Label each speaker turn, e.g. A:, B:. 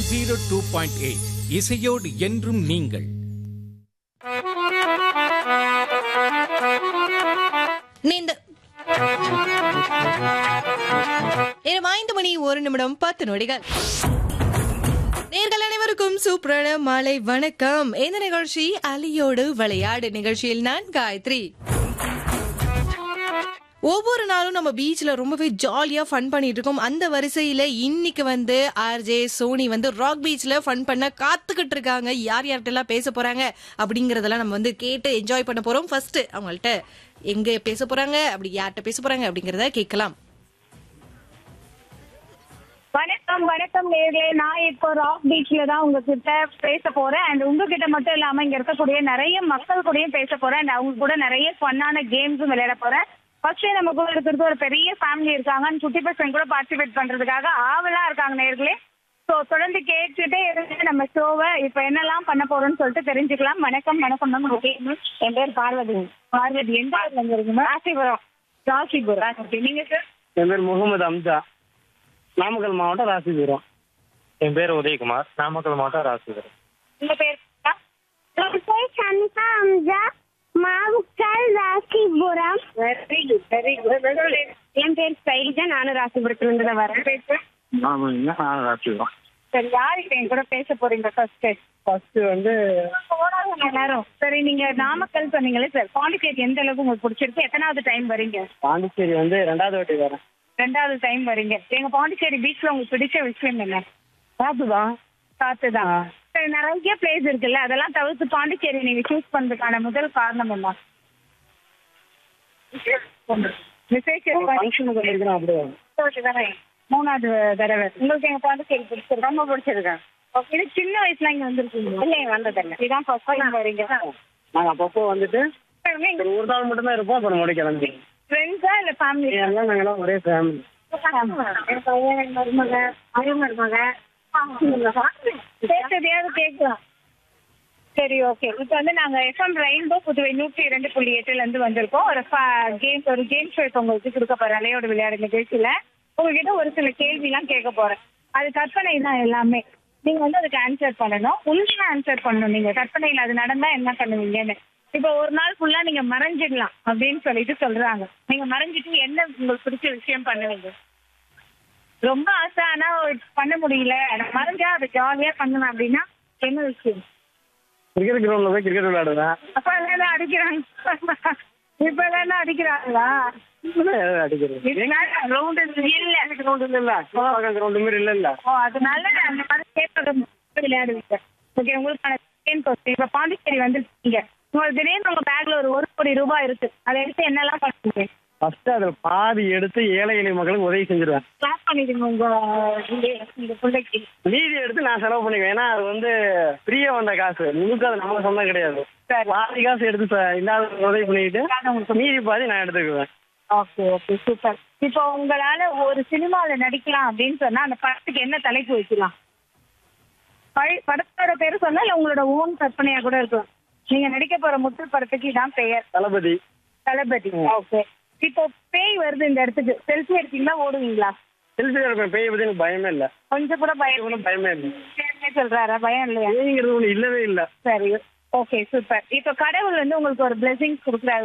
A: zero two point eight இசையோடு என்றும் நீங்கள்
B: நீந்த நேரம் ஐந்து மணி ஒரு நிமிடம் பத்து நொடிகள் நேர்கள் அனைவருக்கும் சூப்பரான மாலை வணக்கம் இந்த நிகழ்ச்சி அலியோடு விளையாடு நிகழ்ச்சியில் நான் காயத்ரி ஒவ்வொரு நாளும் நம்ம பீச்ல ரொம்பவே ஜாலியா ஃபன் பண்ணிட்டு இருக்கோம் அந்த வரிசையில இன்னைக்கு வந்து ஆர்ஜே சோனி வந்து ராக் பீச்ல ஃபன் பண்ண காத்துக்கிட்டு இருக்காங்க யார் யார்கிட்ட எல்லாம் பேச போறாங்க அப்படிங்கறதெல்லாம் நம்ம வந்து கேட்டு என்ஜாய் பண்ண போறோம் ஃபர்ஸ்ட் அவங்கள்ட்ட எங்க பேச போறாங்க அப்படி யார்கிட்ட பேச போறாங்க அப்படிங்கறத கேட்கலாம்
C: வணக்கம் வணக்கம் நேர்களே நான் இப்போ ராக் பீச்ல தான் உங்ககிட்ட பேச போறேன் அண்ட் உங்ககிட்ட மட்டும் இல்லாம இங்க இருக்கக்கூடிய நிறைய மக்கள் கூடயும் பேச போறேன் அண்ட் அவங்க கூட நிறைய ஃபன்னான கேம்ஸும் விளையாட போறேன் ஃபர்ஸ்ட் நம்ம கூட இருக்கிறது ஒரு பெரிய ஃபேமிலி இருக்காங்க and குட்டி பசங்க கூட பார்ட்டிசிபேட் பண்றதுக்காக ஆவலா இருக்காங்க நேர்களே ஸோ தொடர்ந்து கேட்டுட்டே இருந்து நம்ம ஷோவை இப்போ என்னெல்லாம் பண்ண போறோம்னு சொல்லிட்டு தெரிஞ்சுக்கலாம் வணக்கம் வணக்கம் மேம் ஓகே என் பேர் பார்வதி பார்வதி எந்த ஊர்ல இருந்து இருக்கீங்க ராசிபுரம் ராசிபுரம் ஓகே நீங்க சார்
D: என் பேர் முகமது அம்ஜா நாமக்கல் மாவட்டம் ராசிபுரம்
E: என் பேர் உதயகுமார் நாமக்கல் மாவட்டம் ராசிபுரம்
C: உங்க பேர்
F: Sanika Amja Mavukkal Rasipuram
C: very good very good என் பேர் ஸ்டைலிஜா நானும் ராசிபுரத்துல இருந்து தான் வரேன்
D: ஆமாங்க நான் ராசிபுரம்
C: சரி யார் இப்ப என் கூட பேச போறீங்க ஃபர்ஸ்ட்
D: ஃபர்ஸ்ட் வந்து
C: எல்லாரும் சரி நீங்க நாமக்கல் சொன்னீங்களே சார் பாண்டிச்சேரி எந்த அளவுக்கு உங்களுக்கு பிடிச்சிருக்கு எத்தனாவது டைம் வரீங்க
D: பாண்டிச்சேரி வந்து ரெண்டாவது வாட்டி வரேன்
C: ரெண்டாவது டைம் வரீங்க எங்க பாண்டிச்சேரி பீச்ல உங்களுக்கு பிடிச்ச விஷயம் என்ன
D: பார்த்துதான்
C: காத்துதான் சரி நிறைய பிளேஸ் இருக்குல்ல அதெல்லாம் தவிர்த்து பாண்டிச்சேரி நீங்க சூஸ் பண்றதுக்கான முதல் காரணம் என்ன விசேஷம்
D: ஃபங்க்ஷனுக்கு வந்திருக்கிறேன் அப்படியே
C: மூணாவது தடவை உங்களுக்கு எங்க பாண்டிச்சேரி பிடிச்சிருக்கு ரொம்ப பிடிச்சிருக்கேன் ஓகே இது சின்ன வயசுல இங்க வந்திருக்கீங்க இல்ல வந்ததில்ல இதான் ஃபர்ஸ்ட் டைம் வரீங்க
D: நாங்கள் அப்பப்போ வந்துட்டு ஒரு ஒரு நாள் மட்டும் தான் இருப்போம் அப்புறம் மறுபடியும் கிளம்பி
C: ஃப்ரெண்ட்ஸா இல்ல ஃபேமிலி
D: எல்லாம் நாங்களாம் ஒரே ஃபேமிலி
C: பையன் மருமக மருமக பேசுறதையாவது கேட்கலாம் சரி ஓகே இப்போ வந்து நாங்க எஃப்எம் ரெயின்போ புதுவை நூற்றி இரண்டு புள்ளி எட்டுல இருந்து வந்திருக்கோம் ஒரு கேம் ஒரு கேம் ஷோ இப்போ உங்களுக்கு கொடுக்க போறேன் அலையோட விளையாடு நிகழ்ச்சியில உங்ககிட்ட ஒரு சில கேள்வி எல்லாம் கேட்க போறேன் அது கற்பனை தான் எல்லாமே நீங்க வந்து அதுக்கு ஆன்சர் பண்ணணும் உண்மையா ஆன்சர் பண்ணணும் நீங்க கற்பனையில அது நடந்தா என்ன பண்ணுவீங்கன்னு இப்போ ஒரு நாள் ஃபுல்லா நீங்க மறைஞ்சிடலாம் அப்படின்னு சொல்லிட்டு சொல்றாங்க நீங்க மறைஞ்சிட்டு என்ன உங்களுக்கு பிடிச்ச விஷயம் பண்ணுவீங்க ரொம்ப ஆசை ஆனா பண்ண முடியல நான் மறைஞ்சா அதை ஜாலியா பண்ணுவேன் அப்படின்னா என்ன விஷயம்
D: கிரிக்கெட் கிரவுண்டில் போய் கிரிக்கெட் விளையாடுவேன்
C: அப்ப எல்லாம் அடிக்கிறாங்க இப்ப எல்லாம் அடிக்கிறாங்களா
D: அடிக்கிறது
C: கிரவுண்ட் இல்ல
D: கிரவுண்ட் இல்லை இல்லை கிரவுண்ட் மாதிரி இல்லை இல்லை
C: ஓ அதனால அந்த மாதிரி கேட்கறது விளையாடுவீங்க ஓகே உங்களுக்கான செகண்ட் கொஸ்டின் இப்ப பாண்டிச்சேரி வந்துருக்கீங்க உங்களுக்கு திடீர்னு உங்க பேக்ல ஒரு ஒரு கோடி ரூபாய் இருக்கு அதை எடுத்து என்னெல்லாம் பண்ணுவீங்க
D: ஃபர்ஸ்ட் அதில் பாதி எடுத்து ஏழை எளிய மக்களுக்கு உதவி செஞ்சிருவேன்
C: கிளாஸ் பண்ணிடுங்க உங்க இந்த- இந்த பிள்ளைக்கு
D: மீதி எடுத்து நான் செலவு பண்ணிக்குவேன் ஏன்னா அது வந்து ஃப்ரீயா வந்த காசு முழுக்க அது நம்ம சொந்தம் கிடையாது பாதி காசு எடுத்து ச- இல்லாத உதவி பண்ணிக்கிட்டு மீதி பாதி நான் எடுத்துக்குவேன்
C: ஓகே ஓகே சூப்பர் இப்போ உங்களால ஒரு சினிமால நடிக்கலாம் அப்படின்னு சொன்னா அந்த படத்துக்கு என்ன தலைப்பு வைக்கலாம் பழ- படத்தோட பேரு சொன்னா இல்ல உங்களோட ஓன் கற்பனையா கூட இருக்கும் நீங்க நடிக்க போற முத்து படத்துக்கு இதான் பெயர்
D: தளபதி
C: தளபதி ஓகே இப்போ பேய் வருது இந்த இடத்துக்கு செல்ஃபி எடுத்தீங்களா ஓடுவீங்களா
D: செல்ஃபி எடுப்பேன் பேய் பத்தி எனக்கு பயமே இல்லை
C: கொஞ்சம் கூட பயம்
D: ஒன்றும் பயமே இல்லை
C: இல்லைன்னு சொல்றாரா பயம் இல்லையா
D: பேய்ங்கிறது ஒன்று இல்லவே இல்லை
C: சரி ஓகே சூப்பர் இப்போ கடவுள் வந்து உங்களுக்கு ஒரு பிளெஸிங்ஸ் கொடுக்குறாரு